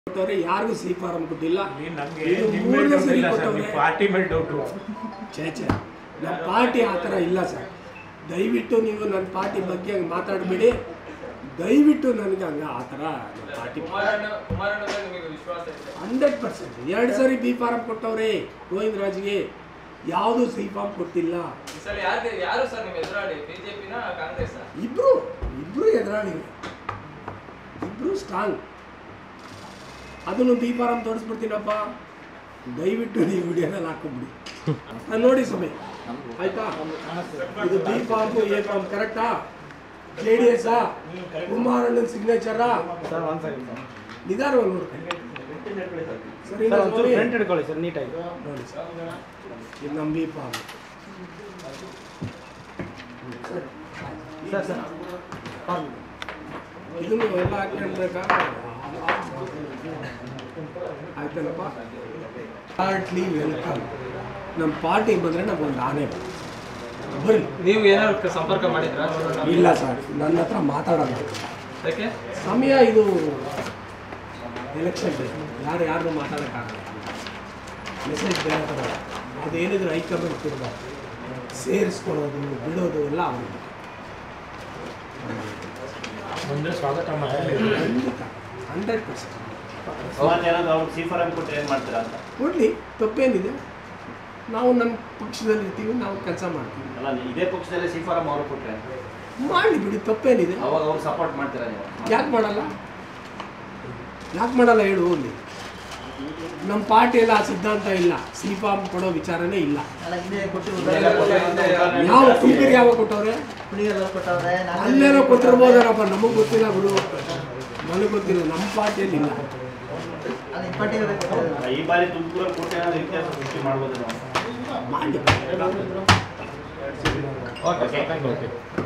ಕೊಟ್ಟವ್ರೆ ಯಾರಿಗೂ C form ಕೊಟ್ಟಿಲ್ಲ ನೀನ್ ನಮ್ಗೆ ಇದು ನಿಮ್ಮ ಮೂರನೇ ಮೇಲೆ ಸರಿ ಇಲ್ಲ ಸರ್ ಕೊಟ್ಟವ್ರೆ. ನಿಮ್ಮ ಪಾರ್ಟಿ ಮೇಲೆ ಡೌಟು ಛೇ ಛೇ ನಮ್ಮ ಪಾರ್ಟಿ ಆ ಥರ ಇಲ್ಲ ಸರ್ ದಯವಿಟ್ಟು ನೀವು ನನ್ನ ಪಾರ್ಟಿ ಬಗ್ಗೆ ಹಂಗೆ ಮಾತಾಡಬೇಡಿ ದಯವಿಟ್ಟು ನನಗೆ ಹಂಗೆ ಆ ಥರ ನಮ್ಮ ಪಾರ್ಟಿ ಕುಮಾರಣ್ಣ ಕುಮಾರಣ್ಣ ಮೇಲೆ ನಿಮಗೆ ವಿಶ್ವಾಸ ಇದೆ ಹಂಡ್ರೆಡ್ ಪರ್ಸೆಂಟ್ ಎರಡು ಸರಿ ಬಿ ಫಾರಂ ಕೊಟ್ಟವ್ರೆ ಗೋವಿಂದ ರಾಜ್ಗೆ ಯಾವುದೂ ಸಿ ಫಾರ್ಮ್ ಕೊಟ್ಟಿಲ್ಲ ಈ ಸಲ ಯಾರು ಯಾರು ಸರ್ ನಿಮ್ಮ ಎದುರಾಳಿ ಬಿಜೆಪಿನ ಕಾಂಗ್ರೆಸ್ ಇಬ್ರು ಇಬ್ರು ಎದುರಾಳಿ ಇಬ್ರು ಸ್ಟ್ರಾಂಗ್ ಅದನ್ನು ಬಿ ಫಾರಂ ತೋರಿಸ್ಬಿಡ್ತೀನಪ್ಪ ದಯವಿಟ್ಟು ನೀವು ವಿಡಿಯೋದಲ್ಲಿ ಹಾಕೊಂಬಿಡಿ ನಾನು ನೋಡಿ ಸಮಯ ಆಯ್ತಾ ಇದು ಬಿ ಫಾರ್ಮ್ ಎ ಫಾರ್ಮ್ ಕರೆಕ್ಟಾ ಜೆ ಡಿ ಎಸ್ ಕುಮಾರಣ್ಣನ ಸಿಗ್ನೇಚರಾ ಸರ್ ಒಂದು ಸೆಕೆಂಡ್ ಸರ್ ನಿಧಾನವಾಗಿ ನೋಡ್ತೀನಿ ಸರಿ ಸರ್ ಒಂಚೂರು ಫ್ರಂಟ್ ಹಿಡ್ಕೊಳ್ಳಿ ಸರ್ ನೀಟಾಗಿ ನೋಡಿ ಸರ್ ಇದು ನಮ್ಮ ಬಿ ಫಾರ್ಮ್ ಸರ್ ಸರ್ ಇದನ್ನು ಎಲ್ಲ ಹಾಕ್ಕೊಂಡ್ಬೇಕಾ ಆಯ್ತೇನಪ್ಪ ಹಾರ್ಟ್ಲಿ ವೆಲ್ಕಮ್ ನಮ್ಮ ಪಾರ್ಟಿಗೆ ಬಂದರೆ ನಮಗೊಂದು ಆನೆ ಬರ್ರಿ ನೀವು ಏನಾದ್ರು ಸಂಪರ್ಕ ಮಾಡಿದ್ರಾ ಇಲ್ಲ ಸರ್ ನನ್ನ ಹತ್ರ ಮಾತಾಡೋಣ ಯಾಕೆ ಸಮಯ ಇದು ಎಲೆಕ್ಷನ್ ಡೇ ಯಾರು ಯಾರು ಮಾತಾಡೋಕ್ಕಾಗಲ್ಲ ಮೆಸೇಜ್ ಬೇರೆ ಥರ ಅದೇನಿದ್ರು ಹೈಕಮಾಂಡ್ ಕೊಡ್ಬಾರ್ದು ಸೇರಿಸ್ಕೊಳ್ಳೋದು ಬಿಡೋದು ಎಲ್ಲ ಅವ್ರಿಗೆ ಮುಂದೆ ಸ್ವಾಗತ ಮಾಡಿ ಖಂಡಿತ ಹಂಡ್ರೆಡ್ ಪರ್ಸೆಂಟ್ ಸುಮಾರು ಜನ ಅವ್ರಿಗೆ ಸಿ ಫಾರಂ ಕೊಟ್ಟು ಏನು ಮಾಡ್ತೀರಾ ಅಂತ ಕೊಡಲಿ ತಪ್ಪೇನಿದೆ ನಾವು ನಮ್ಮ ಪಕ್ಷದಲ್ಲಿ ಇರ್ತೀವಿ ನಾವು ಕೆಲಸ ಮಾಡ್ತೀವಿ ಅಲ್ಲ ನೀವು ಇದೇ ಪಕ್ಷದಲ್ಲಿ ಸಿ ಫಾರಂ ಅವ್ರು ಕೊಟ್ರೆ ಮಾಡಲಿ ಬಿಡಿ ತಪ್ಪೇನಿದೆ ಅವಾಗ ಅವ್ರು ಸಪೋರ್ಟ್ ಮಾಡ್ತೀರಾ ನೀವು ಯಾಕೆ ಮಾಡಲ್ಲ ಯಾಕೆ ಮಾಡಲ್ಲ ಹೇಳು ಹೋಗ್ಲಿ ನಮ್ಮ ಪಾರ್ಟಿಯಲ್ಲಿ ಆ ಸಿದ್ಧಾಂತ ಇಲ್ಲ ಸಿ ಫಾರ್ಮ್ ಕೊಡೋ ವಿಚಾರನೇ ಇಲ್ಲ ಯಾವ ತುಮಕೂರು ಯಾವ ಕೊಟ್ಟವ್ರೆ ಅಲ್ಲೇನೋ ಕೊಟ್ಟಿರ್ಬೋದೇನಪ್ಪ ನಮಗೆ ಗೊತ್ತಿಲ್ಲ ಬಿಡು ನನಗೆ ಗೊತ್ತಿಲ್ಲ ನಮ್ಮ ಪಾರ್ಟಿಯಲ್ಲಿ ಇಲ್ಲ ಈ ಬಾರಿ ತುಮಕೂರಲ್ಲಿ ಕೊಟ್ಟು ಏನಾದ್ರು ಇತಿಹಾಸ ಸೃಷ್ಟಿ ಮಾಡ್ಬೋದು ನಾವು ಮಾಡಿ ಓಕೆ ಸರ್ ಥ್ಯಾಂಕ್ ಯು